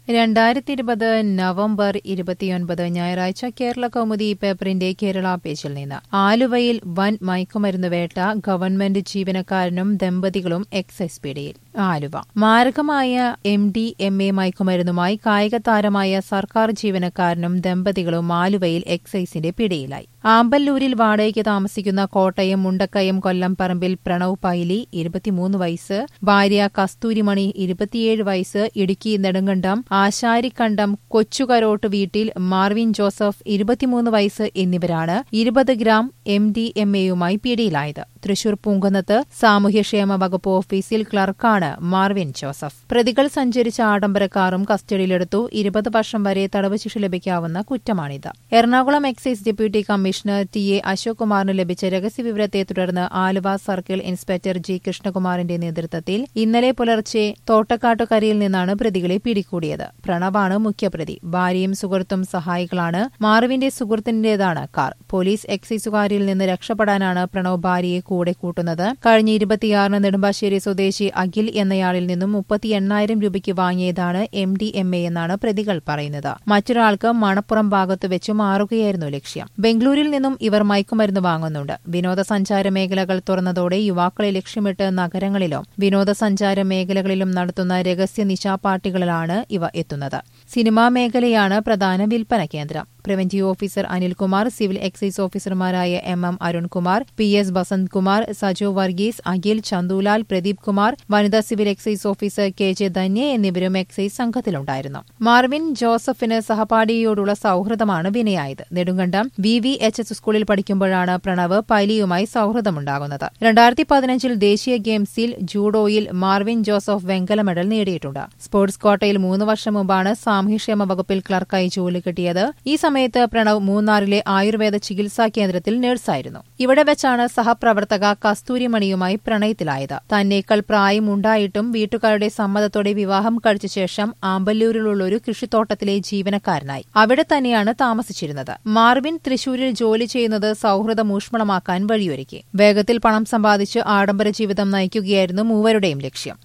രണ്ടായിരത്തി ഇരുപത് നവംബർ ഇരുപത്തിയൊൻപത് ഞായറാഴ്ച കേരള കൗമുദി പേപ്പറിന്റെ കേരള പേജിൽ നിന്ന് ആലുവയിൽ വൻ മയക്കുമരുന്ന് വേട്ട ഗവൺമെന്റ് ജീവനക്കാരനും ദമ്പതികളും എക്സൈസ് പിടിയിൽ ആലുവ മാരകമായ എം ഡി എം എ മയക്കുമരുന്നുമായി കായിക താരമായ സർക്കാർ ജീവനക്കാരനും ദമ്പതികളും ആലുവയിൽ എക്സൈസിന്റെ പിടിയിലായി ആമ്പല്ലൂരിൽ വാടകയ്ക്ക് താമസിക്കുന്ന കോട്ടയം മുണ്ടക്കയം കൊല്ലം പറമ്പിൽ പ്രണവ് പൈലി ഇരുപത്തിമൂന്ന് വയസ്സ് ഭാര്യ കസ്തൂരിമണി ഇരുപത്തിയേഴ് വയസ്സ് ഇടുക്കി നെടുങ്കണ്ടം ആശാരിക്കണ്ടം കൊച്ചുകരോട്ട് വീട്ടിൽ മാർവിൻ ജോസഫ് ഇരുപത്തിമൂന്ന് വയസ്സ് എന്നിവരാണ് ഇരുപത് ഗ്രാം എം ഡി എം എയുമായി പിടിയിലായത് തൃശൂർ പൂങ്കുന്നത്ത് സാമൂഹ്യക്ഷേമ വകുപ്പ് ഓഫീസിൽ ക്ലർക്കാണ് മാർവിൻ ജോസഫ് പ്രതികൾ സഞ്ചരിച്ച ആഡംബര കാറും കസ്റ്റഡിയിലെടുത്തു ഇരുപത് വർഷം വരെ തടവ് ശിക്ഷ ലഭിക്കാവുന്ന കുറ്റമാണിത് Ernakulam excise deputy commissioner T A Ashok കുമാറിന് ലഭിച്ച രഹസ്യവിവരത്തെ തുടർന്ന് ആലുവ സർക്കിൾ ഇൻസ്പെക്ടർ ജി കൃഷ്ണകുമാറിന്റെ നേതൃത്വത്തിൽ ഇന്നലെ പുലർച്ചെ തോട്ടക്കാട്ടുകരയിൽ നിന്നാണ് പ്രതികളെ പിടികൂടിയത് പ്രണവാണ് മുഖ്യപ്രതി ഭാര്യയും സുഹൃത്തും സഹായികളാണ് മാറുവിന്റെ സുഹൃത്തിന്റേതാണ് കാർ പോലീസ് എക്സൈസുകാരിൽ നിന്ന് രക്ഷപ്പെടാനാണ് പ്രണവ് ഭാര്യയെ കൂടെ കൂട്ടുന്നത് കഴിഞ്ഞ ഇരുപത്തിയാറിന് നെടുമ്പാശ്ശേരി സ്വദേശി അഖിൽ എന്നയാളിൽ നിന്നും മുപ്പത്തി എണ്ണായിരം രൂപയ്ക്ക് വാങ്ങിയതാണ് എം ഡി എം എ എന്നാണ് പ്രതികൾ പറയുന്നത് മറ്റൊരാൾക്ക് മണപ്പുറം ഭാഗത്ത് വെച്ച് മാറുകയായിരുന്നു ലക്ഷ്യം ബംഗളൂരിൽ നിന്നും ഇവർ മയക്കുമരുന്ന് വാങ്ങുന്നുണ്ട് വിനോദസഞ്ചാര മേഖലകൾ തുറന്നതോടെ യുവാക്കളെ ലക്ഷ്യമിട്ട് നഗരങ്ങളിലും വിനോദസഞ്ചാര മേഖലകളിലും നടത്തുന്ന രഹസ്യ നിശാപാർട്ടികളിലാണ് ഇവ എത്തുന്നത് സിനിമാ മേഖലയാണ് പ്രധാന വിൽപ്പന കേന്ദ്രം preventive officer Anilkumar civil excise ഓഫീസർമാരായ M M Arunkumar P S Basanth Kumar Sajo Varghese Akhil Chandulal Pradeep Kumar വനിതാ civil excise officer K J Dhanya എന്നിവരും എക്സൈസ് സംഘത്തിലുണ്ടായിരുന്നു മാർവിൻ ജോസഫിന് സഹപാഠിയോടുള്ള സൌഹൃദമാണ് വിനയായത് Nedumkandam V V H S സ്കൂളിൽ പഠിക്കുമ്പോഴാണ് പ്രണവ് പൈലിയുമായി സൌഹൃദമുണ്ടാകുന്നത് രണ്ടായിരത്തി പതിനഞ്ചിൽ ദേശീയ ഗെയിംസിൽ ജൂഡോയിൽ മാർവിൻ ജോസഫ് വെങ്കല മെഡൽ നേടിയിട്ടുണ്ട് സ്പോർട്സ് കോട്ടയിൽ മൂന്ന് വർഷം മുമ്പാണ് സാമൂഹ്യക്ഷേമ വകുപ്പിൽ ക്ലർക്കായി ജോലി കിട്ടിയത് ഈ സമയത്ത് പ്രണവ് മൂന്നാറിലെ ആയുർവേദ ചികിത്സാ കേന്ദ്രത്തിൽ നഴ്സായിരുന്നു ഇവിടെ വെച്ചാണ് സഹപ്രവർത്തക കസ്തൂരിമണിയുമായി പ്രണയത്തിലായത് തന്നേക്കാൾ പ്രായമുണ്ടായിട്ടും വീട്ടുകാരുടെ സമ്മതത്തോടെ വിവാഹം കഴിച്ച ശേഷം ആമ്പല്ലൂരിലുള്ള ഒരു കൃഷിത്തോട്ടത്തിലെ ജീവനക്കാരനായി അവിടെ തന്നെയാണ് താമസിച്ചിരുന്നത് മാർവിൻ തൃശൂരിൽ ജോലി ചെയ്യുന്നത് സൌഹൃദം ഊഷ്മളമാക്കാൻ വഴിയൊരുക്കി വേഗത്തിൽ പണം സമ്പാദിച്ച് ആഡംബര ജീവിതം നയിക്കുകയായിരുന്നു മൂവരുടെയും ലക്ഷ്യം